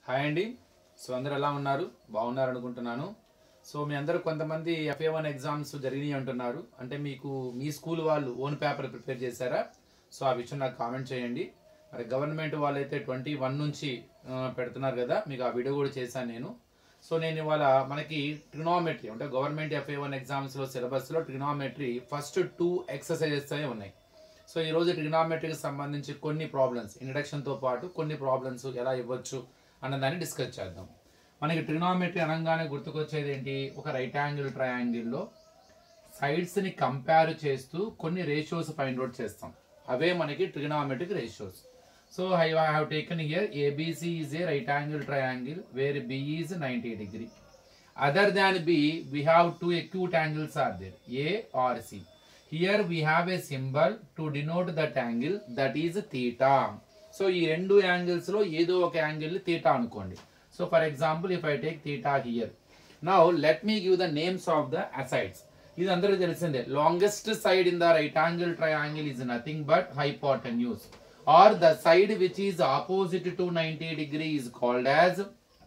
Hi అండి so అందరు ఎలా ఉన్నారు బాగున్నారు అనుకుంటున్నాను సో మీ అందరూ కొంతమంది ఎఫ్ఏ వన్ ఎగ్జామ్స్ జరిగినాయి అంటున్నారు అంటే మీకు మీ స్కూల్ వాళ్ళు ఓన్ పేపర్ ప్రిపేర్ చేశారా సో ఆ విషయం నాకు కామెంట్ చేయండి మరి గవర్నమెంట్ వాళ్ళైతే ట్వంటీ వన్ నుంచి ఆ, పెడుతున్నారు కదా మీకు ఆ వీడియో కూడా చేశాను నేను సో నేను ఇవాళ మనకి ట్రిగ్నామెట్రీ అంటే గవర్నమెంట్ ఎఫ్ఏ వన్ ఎగ్జామ్స్లో సిలబస్లో ట్రిగ్నామెట్రీ ఫస్ట్ టూ ఎక్సర్సైజెస్ అనే ఉన్నాయి సో ఈ రోజు ట్రిగ్నామెట్రీకి సంబంధించి కొన్ని ప్రాబ్లమ్స్ ఇంట్రడక్షన్తో పాటు కొన్ని ప్రాబ్లమ్స్ ఎలా ఇవ్వచ్చు అన్నదాన్ని డిస్కస్ చేద్దాం మనకి ట్రిగ్నామెట్రీ అనగానే గుర్తుకొచ్చేది ఏంటి ఒక రైట్ యాంగిల్ ట్రయాంగిల్లో సైడ్స్ని కంపేర్ చేస్తూ కొన్ని రేషియోస్ ఫైండ్ అవుట్ చేస్తాం అవే మనకి trigonometric ratios so I have taken here A B C is a right angle triangle where B is ninety degree other than B, we have two acute angles are there, A or C. Here we have a symbol to denote that angle that is theta. So ఈ రెండు angles లో ఏదో ఒక angle theta అనుకోండి so for example if I take theta here now let me give the names of the sides ఇది అందరికీ తెలిసిందే longest side in the right angle triangle is nothing but hypotenuse or the side which is opposite to ninety degree is called as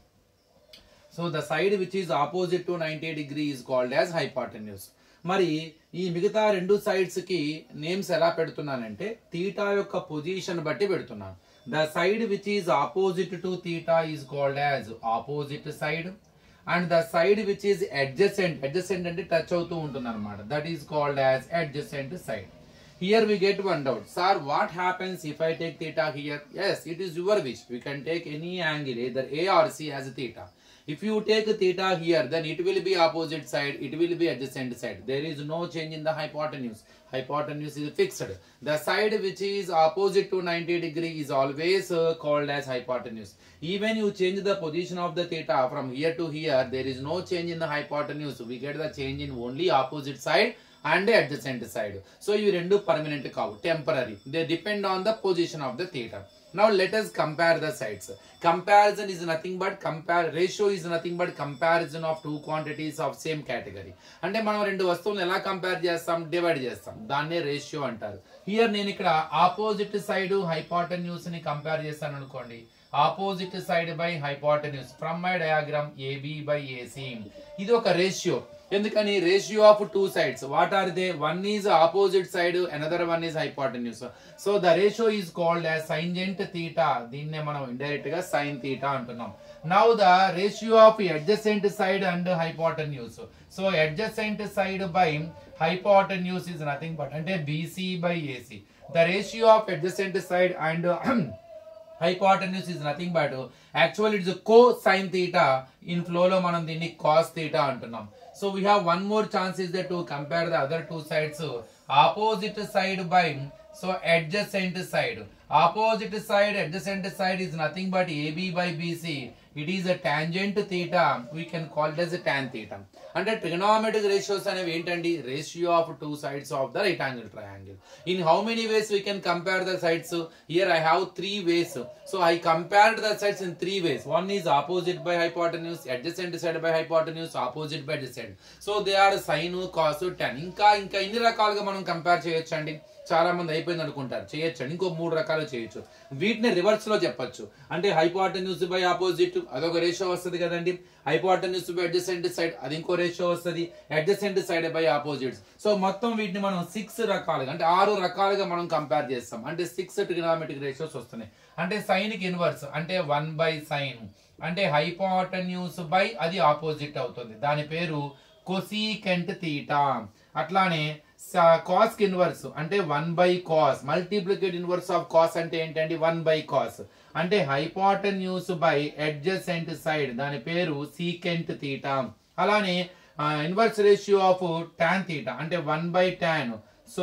so the side which is opposite to ninety degree is called as హైపాటెన్యూస్ మరి ఈ మిగతా రెండు sides కి names ఎలా పెడుతున్నానంటే theta యొక్క position బట్టి పెడుతున్నాను the side which is opposite to theta is called as opposite side and the side which is adjacent adjacent అంటే టచ్ అవుతూ ఉంటుంది అనమాట that is called as adjacent side Here we get one doubt. Sir, what happens if I take theta here? Yes, it is your wish. We can take any angle, either A or C as theta. If you take theta here, then it will be opposite side, it will be adjacent side. There is no change in the hypotenuse. Hypotenuse is fixed. The side which is opposite to 90 degree is always uh, called as hypotenuse. Even you change the position of the theta from here to here, there is no change in the hypotenuse. We get the change in only opposite side and adjacent side so ఇవి రెండు permanent కావు temporary they depend on the position of the theatre now let us compare the sides comparison is nothing but compare ratio is nothing but comparison of two quantities of same category అంటే మనం రెండు వస్తువులను ఎలా compare చేస్తాం divide చేస్తాం దాన్నే ratio అంటారు here నేను ఇక్కడ ఆపోజిట్ సైడ్ హైపాటన్యూస్ ని కంపేర్ చేస్తాను అనుకోండి opposite side by hypotenuse from my diagram AB by AC ఇది ఒక రేషియో ఎందుకని ratio of two sides what are they one is opposite side another one is hypotenuse so the ratio is called as సైన్జెంట్ theta దీన్నే మనం indirect గా sine theta అంటున్నాం now the ratio of adjacent side and hypotenuse so adjacent side by hypotenuse is nothing but అంటే BC by AC the ratio of adjacent side and hypotenuse is nothing but actual it's cosine theta in flow లో మనం దీన్ని cos theta అంటున్నాం so we have one more chance is the to compare the other two sides opposite side by so adjacent side opposite side adjacent side is nothing but AB by BC it is a tangent theta we can call it as a tan theta అంటే trigonometric ratios అనేవి ఏంటండి ratio of two sides of the right angle triangle in how many ways we can compare the sides here I have three ways so I compared the sides in three ways one is opposite by hypotenuse adjacent side by hypotenuse opposite by adjacent so they are sine cos tan ఇంకా ఇంకా ఇన్ని రకాలుగా మనం compare చేయొచ్చు అండి చాలా మంది అయిపోయింది అనుకుంటారు చేయొచ్చు ఇంకో మూడు రకాలు చేయొచ్చు వీటిని రివర్స్ లో చెప్పొచ్చు అంటే హైపోటన్యూస్ బై ఆపోజిట్ అదొక రేషియో వస్తుంది కదండి హైపోటన్యూస్ బై అడ్జసెంట్ సైడ్ అది ఇంకో రేషియో వస్తుంది adjacent side by opposites so మొత్తం వీటిని మనం సిక్స్ రకాలుగా అంటే ఆరు రకాలుగా మనం కంపేర్ చేస్తాం అంటే సిక్స్ ట్రిగ్నామెట్రిక్ రేషియోస్ వస్తున్నాయి అంటే సైన్ కి ఇన్వర్స్ అంటే వన్ బై సైన్ అంటే హైపోటన్యూస్ బై అది ఆపోజిట్ అవుతుంది దాని పేరు కొసీకెంట్ థీటా అట్లానే కాస్ కి ఇన్వర్స్ అంటే one by cos multiplicative inverse of cos అంటే ఏంటంటే వన్ బై కాస్ అంటే హైపోటన్యూస్ బై అడ్జసెంట్ సైడ్ దాని పేరు సీకెంట్ తీటా అలానే inverse ratio of tan theta అంటే one by tan so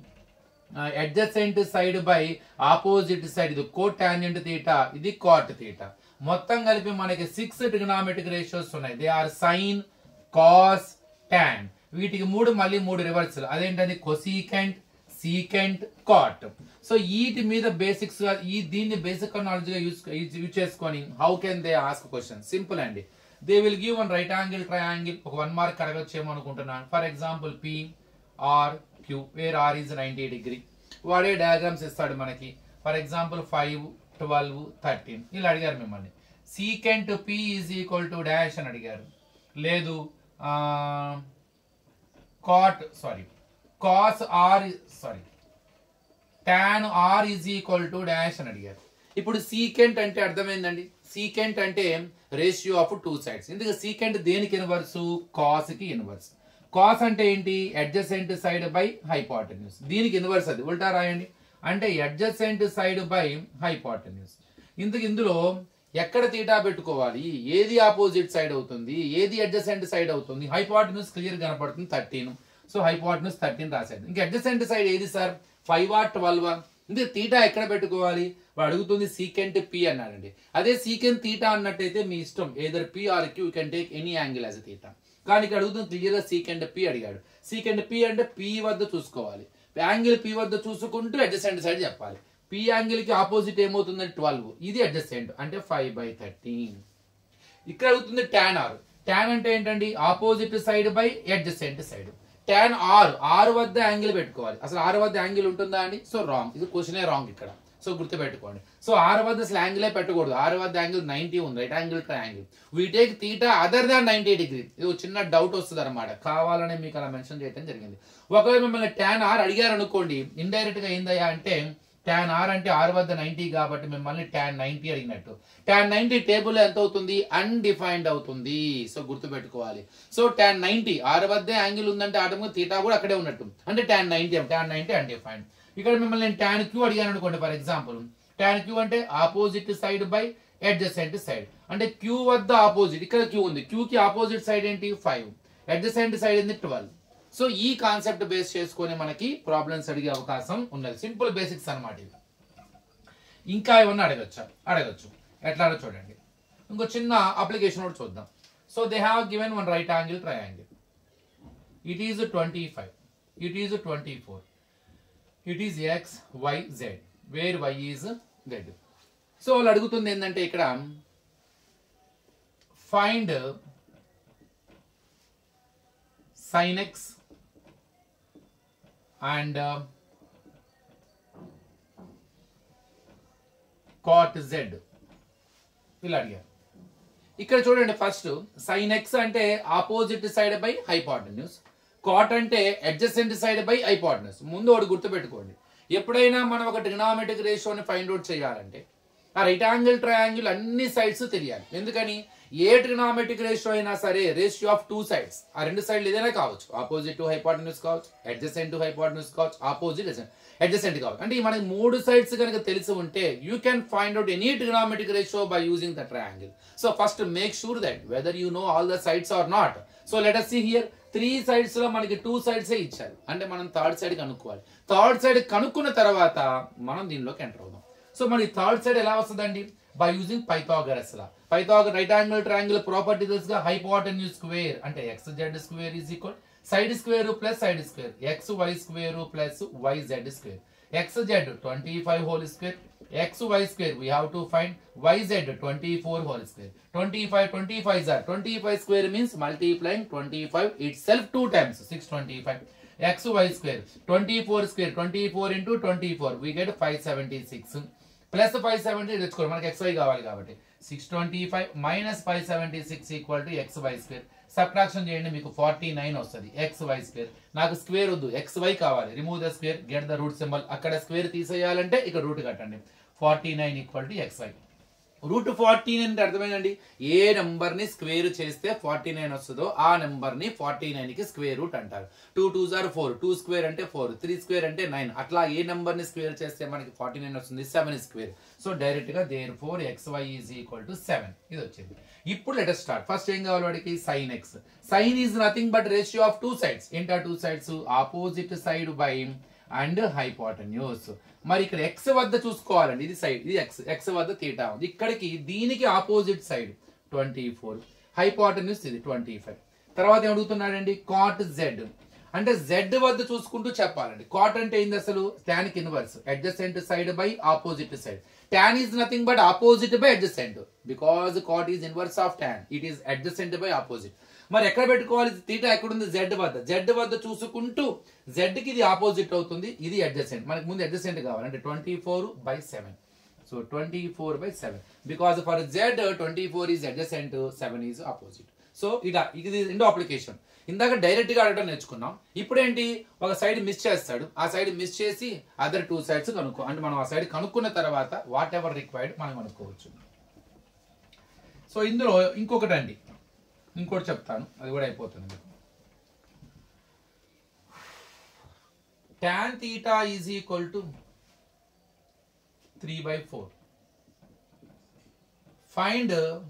adjacent side by opposite side ఇది cotangent theta ఇది cot theta మొత్తం కలిపి మనకి సిక్స్ ట్రిగనామెట్రిక్ రేషియోస్ ఉన్నాయి they are sine cos tan వీటికి మూడు మళ్ళీ మూడు రివర్సల్ అదేంటది కొసీకెంట్ సీకెంట్ కాట్ సో వీటి మీద బేసిక్స్ గా ఈ దీన్ని బేసిక్ నాలెడ్జ్ గా యూస్ యూజ్ చేసుకొని how can they ask question simple అండి they will give one right angle triangle ఒక వన్ మార్క్ అడగచ్చేమో అనుకుంటున్నాను for example P R Q where R is ninety degree వాడే డయాగ్రామ్స్ ఇస్తాడు మనకి for example five twelve thirteen ఇలా అడిగారు మిమ్మల్ని secant P is equal to dash అని అడిగారు లేదు cot sorry cos R sorry tan R is equal to dash అని అడిగారు ఇప్పుడు సీకెంట్ అంటే అర్థమైందండి సీకెంట్ అంటే రేషియో ఆఫ్ టూ సైడ్స్ ఎందుకు సీకెంట్ దేనికి ఇన్వర్స్ కాస్ కి ఇన్వర్స్ కాస్ అంటే ఏంటి అడ్జసెంట్ సైడ్ బై హైపాటన్యూస్ దీనికి ఇన్వర్స్ అది ఉల్టా రాయండి అంటే అడ్జసెంట్ సైడ్ బై హైపాటన్యూస్ ఇందుకు ఇందులో ఎక్కడ తీటా పెట్టుకోవాలి ఏది ఆపోజిట్ సైడ్ అవుతుంది ఏది అడ్జసెంట్ సైడ్ అవుతుంది హైపాటన్యూస్ క్లియర్ కనపడుతుంది థర్టీన్ సో హైపాటన్యూస్ థర్టీన్ రాసేది ఇంకా అడ్జసెంట్ సైడ్ ఏది సార్ ఫైవ్ ఆ ట్వెల్వ్ ఇందుకు తీటా ఎక్కడ పెట్టుకోవాలి వాడు అడుగుతుంది సీకెంట్ పి అన్నాడండి అదే సీకెంట్ తీటా అన్నట్టయితే మీ ఇష్టం either P R Q can take any angle as theta కానీ ఇక్కడ అడుగుతుంది క్లియర్గా సీకెంట్ పి అడిగాడు సీకెంట్ పి అంటే పి వద్ద చూసుకోవాలి యాంగిల్ పి వద్ద చూసుకుంటూ అడ్జసెంట్ సైడ్ చెప్పాలి పి యాంగిల్ కి ఆపోజిట్ ఏమవుతుందంటే ట్వెల్వ్ ఇది అడ్జసెంట్ అంటే ఫైవ్ బై థర్టీన్ ఇక్కడ అవుతుంది టాన్ ఆర్ టాన్ అంటే ఏంటండి opposite side by adjacent side tan R R వద్ద యాంగిల్ పెట్టుకోవాలి అసలు ఆర్ వద్ద యాంగిల్ ఉంటుందా అండి సో రాంగ్ ఇది క్వశ్చనే రాంగ్ ఇక్కడ సో గుర్తుపెట్టుకోండి సో ఆర్ వద్ద అసలు యాంగిలే పెట్టకూడదు ఆర్ వద్ద యాంగిల్ నైన్టీ ఉంది right angle triangle we take theta other than ninety degree ఇది ఒక చిన్న డౌట్ వస్తుంది అనమాట కావాలని మీకు అలా మెన్షన్ చేయడం జరిగింది ఒకవేళ మిమ్మల్ని టాన్ ఆర్ అడిగారు అనుకోండి ఇండైరెక్ట్ గా ఏందయ్యా అంటే టాన్ ఆర్ అంటే ఆర్ వద్ద నైన్టీ కాబట్టి మిమ్మల్ని టాన్ నైన్టీ అడిగినట్టు టాన్ నైన్టీ టేబుల్ ఎంత అవుతుంది అన్డిఫైన్డ్ అవుతుంది సో గుర్తుపెట్టుకోవాలి సో టాన్ నైన్టీ ఆర్ వద్ద యాంగిల్ ఉందంటే ఆటము తీటా కూడా అక్కడే ఉన్నట్టు అంటే tan ninety tan ninety undefined ఇక్కడ మిమ్మల్ని నేను టాన్ క్యూ అడిగాను అనుకోండి ఫర్ ఎగ్జాంపుల్ టాన్ క్యూ అంటే opposite side by adjacent side అంటే క్యూ వద్ద ఆపోజిట్ ఇక్కడ క్యూ ఉంది క్యూ కి ఆపోజిట్ సైడ్ ఏంటి ఫైవ్ అడ్జసెంట్ సైడ్ ఏంటి ట్వెల్వ్ సో ఈ కాన్సెప్ట్ బేస్ చేసుకొని మనకి ప్రాబ్లమ్స్ అడిగే అవకాశం ఉన్నది సింపుల్ బేసిక్స్ అన్నమాట ఇవి ఇంకా ఏమన్నా అడగచ్చా అడగచ్చు ఎట్లా చూడండి ఇంకో చిన్న అప్లికేషన్ కూడా చూద్దాం so they have given one right angle triangle it is twenty five it is twenty four it is X Y Z where Y is Z so వాళ్ళు అడుగుతుంది ఏంటంటే ఇక్కడ find sine X and cot Z ఇలా అడిగారు ఇక్కడ చూడండి first sine X అంటే opposite side by hypotenuse cot అంటే అడ్జసెంట్ సైడ్ బై హైపాటన్యూస్ ముందు ఒకటి గుర్తుపెట్టుకోండి ఎప్పుడైనా మనం ఒక ట్రిగ్నామెట్రిక్ రేషియోని ఫైండ్ అవుట్ చేయాలంటే ఆ రైట్ యాంగిల్ ట్రయాంగిల్ అన్ని సైడ్స్ తెలియాలి ఎందుకని ఏ ట్రిగ్నామెట్రిక్ రేషియో అయినా సరే రేషియో ఆఫ్ టూ సైడ్స్ ఆ రెండు సైడ్లు ఏదైనా కావచ్చు ఆపోజిట్ టు హైపాటన్యూస్ కావచ్చు అడ్జసెంట్ టు హైపాటన్యూస్ కావచ్చు ఆపోజిట్ అడ్జసెంట్ కావచ్చు అంటే ఈ మనకి మూడు సైడ్స్ కనుక తెలిసి ఉంటే you can find out any trigonometric ratio by using the triangle so first make sure that whether you know all the sides are not so let us see here three sides లో మనకి two sides ఇచ్చారు అంటే మనం third side కనుక్కోవాలి third side కనుక్కున్న తర్వాత మనం దీనిలోకి ఎంటర్ అవుదాం సో మనకి థర్డ్ సైడ్ ఎలా వస్తుందండి by using Pythagoras law Pythagoras right angle triangle property తెలుసుగా హైపోటన్యూస్ స్క్వేర్ అంటే X Z square is equal side square plus side square X Y square plus Y Z square X Z twenty five whole square X Y square we have to find Y Z twenty four whole square twenty five twenty five or twenty five square means multiplying twenty five itself two times six twenty five X Y square twenty four square twenty four into twenty four we get five seventy six plus five seventy తెచ్చుకోవాలి మనకి X Y కావాలి కాబట్టి six twenty five minus five seventy six equal to X Y square subtraction చేయండి మీకు forty nine వస్తుంది X Y square నాకు square వద్దు X Y కావాలి remove the square get the root symbol అక్కడ స్క్వేర్ తీసేయాలంటే ఇక్కడ రూట్ కట్టండి forty nine equal to X Y root forty nine అంటే అర్థమైందండి ఏ నెంబర్ ని స్క్వేర్ చేస్తే ఫార్టీ నైన్ వస్తుందో ఆ నెంబర్ ని ఫార్టీ నైన్ కి స్క్వేర్ రూట్ అంటారు టూ టూ జార్ ఫోర్ టూ స్క్వేర్ అంటే ఫోర్ త్రీ స్క్వేర్ అంటే నైన్ అట్లా ఏ నెంబర్ ని స్క్వేర్ చేస్తే మనకి ఫార్టీ నైన్ వస్తుంది సెవెన్ స్క్వేర్ సో డైరెక్ట్ గా therefore X Y is equal to seven ఇది వచ్చింది ఇప్పుడు లెటర్ స్టార్ట్ ఫస్ట్ ఏం కావాలి వాడికి sign X sine is nothing but ratio of two sides ఏంటా two sides opposite side by and hypotenuse మరి ఇక్కడ ఎక్స్ వద్ద చూసుకోవాలండి ఇది సైడ్ ఇది ఎక్స్ ఎక్స్ వద్ద తీటా ఉంది ఇక్కడికి దీనికి opposite side twenty four hypotenuse ఇది ట్వంటీ ఫైవ్ తర్వాత ఏం అడుగుతున్నాడండి కాట్ జెడ్ అంటే జెడ్ వద్ద చూసుకుంటూ చెప్పాలండి కాట్ అంటే ఏంది అసలు tan కి inverse adjacent side by opposite side tan is nothing but opposite by adjacent because cot is inverse of tan it is adjacent by opposite మరి ఎక్కడ పెట్టుకోవాలి తీటా ఎక్కడుంది జెడ్ వద్ద జెడ్ వద్ద చూసుకుంటూ జెడ్ కి ఇది ఆపోజిట్ అవుతుంది ఇది అడ్జసెంట్ మనకి ముందు అడ్జసెంట్ కావాలి అంటే twenty four by seven so twenty four by seven because for Z twenty four is adjacent seven is opposite so ఇట ఇది రెండో అప్లికేషన్ ఇందాక డైరెక్ట్ గా అడగడం నేర్చుకున్నాం ఇప్పుడేంటి ఒక సైడ్ మిస్ చేస్తాడు ఆ సైడ్ మిస్ చేసి అదర్ టూ సైడ్స్ కనుక్కో అంటే మనం ఆ సైడ్ కనుక్కున్న తర్వాత వాట్ ఎవర్ రిక్వైర్డ్ మనం కనుక్కోవచ్చు సో ఇందులో ఇంకొకటి అండి ఇంకోటి చెప్తాను అది కూడా అయిపోతుంది మీకు tan theta is equal to 3 by 4 find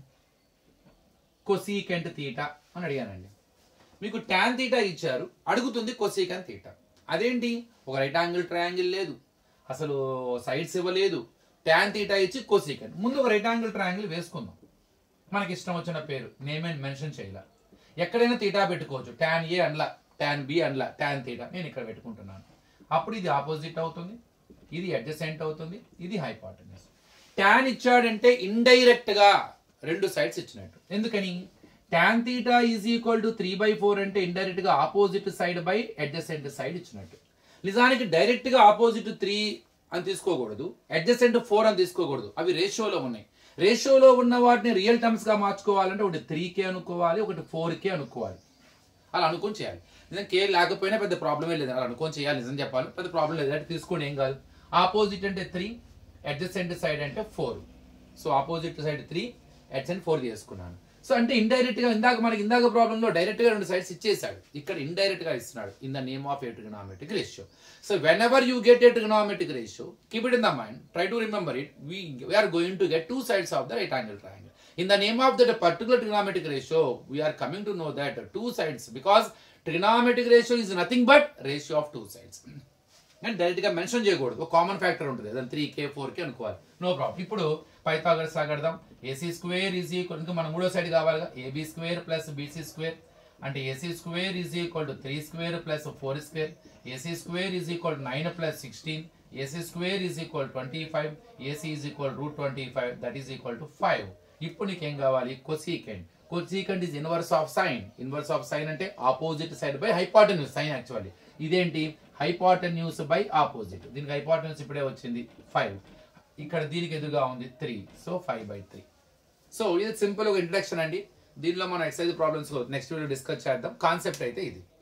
cosecant theta అని అడిగానండి మీకు tan theta ఇచ్చారు అడుగుతుంది cosecant theta అదేంటి ఒక రైట్ యాంగిల్ ట్రయాంగిల్ లేదు అసలు సైడ్స్ ఇవ్వలేదు tan theta ఇచ్చి cosecant ముందు ఒక రైట్ యాంగిల్ ట్రయాంగిల్ వేసుకుందాం మనకి ఇష్టం వచ్చిన పేరు నేమ్ అండ్ మెన్షన్ చేయాల ఎక్కడైనా తీటా పెట్టుకోవచ్చు ట్యాన్ ఏ అనలా ట్యాన్ బి అనలా ట్యాన్ తీటా నేను ఇక్కడ పెట్టుకుంటున్నాను అప్పుడు ఇది ఆపోజిట్ అవుతుంది ఇది అడ్జసెంట్ అవుతుంది ఇది హైపాటనస్ ట్యాన్ ఇచ్చాడంటే ఇండైరెక్ట్ గా రెండు సైడ్స్ ఇచ్చినట్టు ఎందుకని tan theta is equal to three by four అంటే ఇండైరెక్ట్ గా opposite side by adjacent side ఇచ్చినట్టు నిజానికి డైరెక్ట్ గా ఆపోజిట్ త్రీ అని తీసుకోకూడదు అడ్జసెంట్ ఫోర్ అని తీసుకోకూడదు అవి రేషియోలో ఉన్నాయి రేషియోలో ఉన్న వాటిని రియల్ టర్మ్స్ గా మార్చుకోవాలంటే ఒకటి త్రీ కే అనుకోవాలి ఒకటి ఫోర్ కే అనుకోవాలి అలా అనుకొని చేయాలి నిజం కే లేకపోయినా పెద్ద ప్రాబ్లమే లేదు అలా అనుకొని చేయాలి నిజం చెప్పాలి పెద్ద ప్రాబ్లం లేదు అంటే తీసుకోండి ఏం కాదు ఆపోజిట్ అంటే త్రీ అడ్జసెంట్ సైడ్ అంటే four so opposite side three adjacent four చేసుకున్నాను సో అంటే ఇండైరెక్ట్ గా ఇందాక మనకి ఇందాక ప్రాబ్లం లో డైరెక్ట్ గా రెండు సైడ్స్ ఇచ్చేసాడు ఇక్కడ ఇండైరెక్ట్ గా ఇస్తున్నాడు in the name of a trigonometric ratio so whenever you get a trigonometric ratio keep it in the mind try to remember it we are going to get two sides of the right angle triangle in the name of that particular trigonometric ratio we are coming to know that two sides because trigonometric ratio is nothing but ratio of two sides and direct గా mention చేయకూడదు ఒక common factor ఉంటుంది దాని three కే four K అనుకోవాలి no problem ఇప్పుడు Pythagoras లాగడదాం AC square is equal ఇంకా మనం మూడో సైడ్ కావాలిగా AB square plus BC square అంటే AC square is equal to three square plus four square AC square is equal nine plus sixteen AC square is equal twenty five AC is equal root twenty five that is equal to five ఇప్పుడు నీకేం కావాలి cosecant cosecant is inverse of sine inverse of sign అంటే opposite side by hypotenuse sine actually ఇదేంటి hypotenuse by opposite దీనికి hypotenuse ఇప్పుడే వచ్చింది five ఇక్కడ దీనికి ఎదురుగా ఉంది three so five by three so ఇది సింపుల్ ఒక ఇంట్రడక్షన్ అండి దీనిలో మనం exercise problems next video discuss చేద్దాం కాన్సెప్ట్ అయితే ఇది